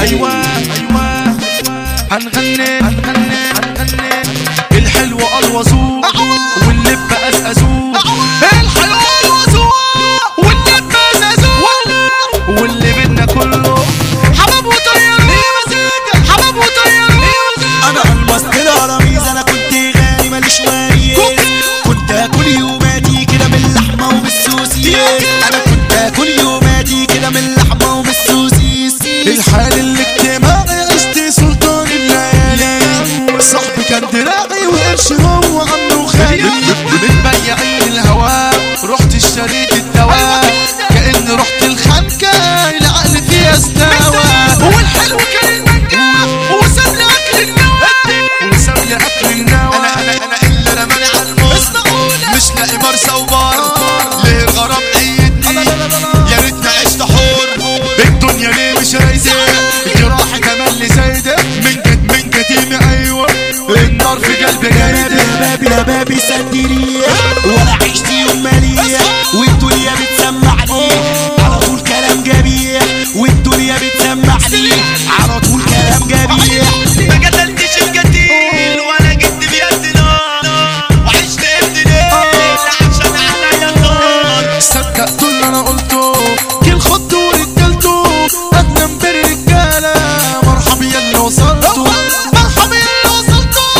ايوه ايوه هنغني هنغني هنغني الحلو الوزوق واللب ازازوق الحلو الوزوق واللب ازازوق واللي بدنا كله حباب وطيروا حباب وطيروا انا المصدر العربيز انا كنت غني ماليش واريس كنت اكل يوماتي كده من اللحمه وبالسوسيس انا كنت اكل يوماتي كده من اللحمه وبالسوسيس الحال الاجتماعي عشت سلطان الليالي صاحبي كان دراعي وقرش هو عمه وخالي متبيعين الهواء رحت اشتريت الدواء كأن رحت الخنكة العقل فيها استوى والحلو كان المانجا وساب لي اكل النوى وساب لي اكل النوى انا انا انا اللي رماني على الموت مش لاقي مرسى وبار ليه الغرام ايدني يا ريتني عشت حور الدنيا ليه مش رايدة جراحي كمان لي زايدة من جد من كتيمي ايوه النار في قلبي يا جايدة بابي يا بابي سدري ولا عشت يوم مليح والدنيا بتسمعني على طول كلام جميع والدنيا بتسمعني على طول كلام جميع ما قتلتش القتيل ولا جبت بيد نار وعشت ابن ليل عشان عليا النار صدقت اللي انا قلته كل خط ورجالته اغنى من الرجالة مرحبا يا اللي وصلته مرحبا يا اللي وصلته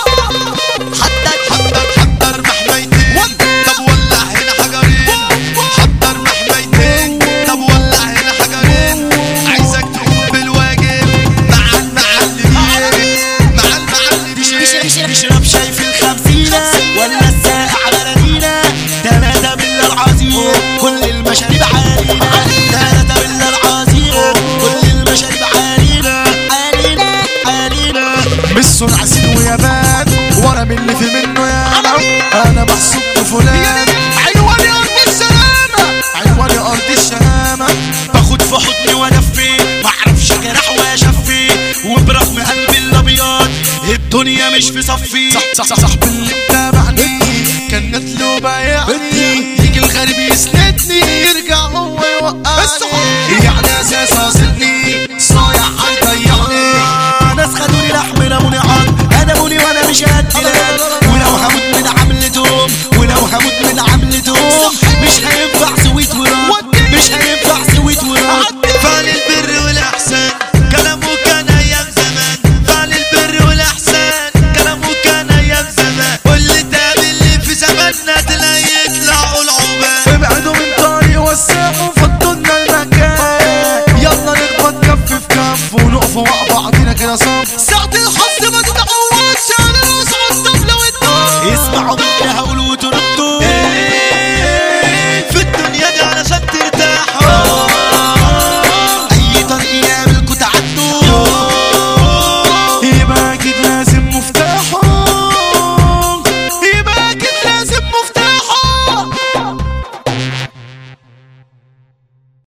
حضر حضر حضر محميتين طب ولع هنا حجرين حضر محميتين طب ولع هنا حجرين عايزك تقوم بالواجب مع المعلمين مع المعلمين تشرب شاي في الخمسينة ولا الساقع بلدينا تلاتة بالله العظيم كل المشاريب علينا تلاتة بالله العظيم كل المشاريب علينا علينا علينا مش صنع سين ويابان ورا من اللي في منه يا انا انا محسوب بفلان عنواني ارض السلامة عنواني ارض الشهامة باخد في حضني وادفي معرفش جرح واشفي وبرغم قلبي الابيض الدنيا مش في صفي صح صح صح صاحب اللي متابعني كان نتلو بايعني يجي الغريب يسندني يرجع هو يوقعني يعني اساس قاصدني صايع هيضيعني ناس خدوني لحم لموني عض هدموني وانا مش قد لاد ولو هموت من عملتهم ولو هموت من عملتهم مش هينفع سويت ورد مش هينفع سويت ورد فعل البر والاحسان كلامه كان ايام زمان فعل البر والاحسان كلامه كان ايام زمان واللي تقابل اللي في زماننا تلاقي يطلعوا العباد ابعدوا من طريق وسعوا فضلنا المكان يلا نخبط كف في كف ونقف مع بعضينا كده صف ساعة الحظ ما تتعوضش على رؤوس الطبلة والنار اسمعوا منها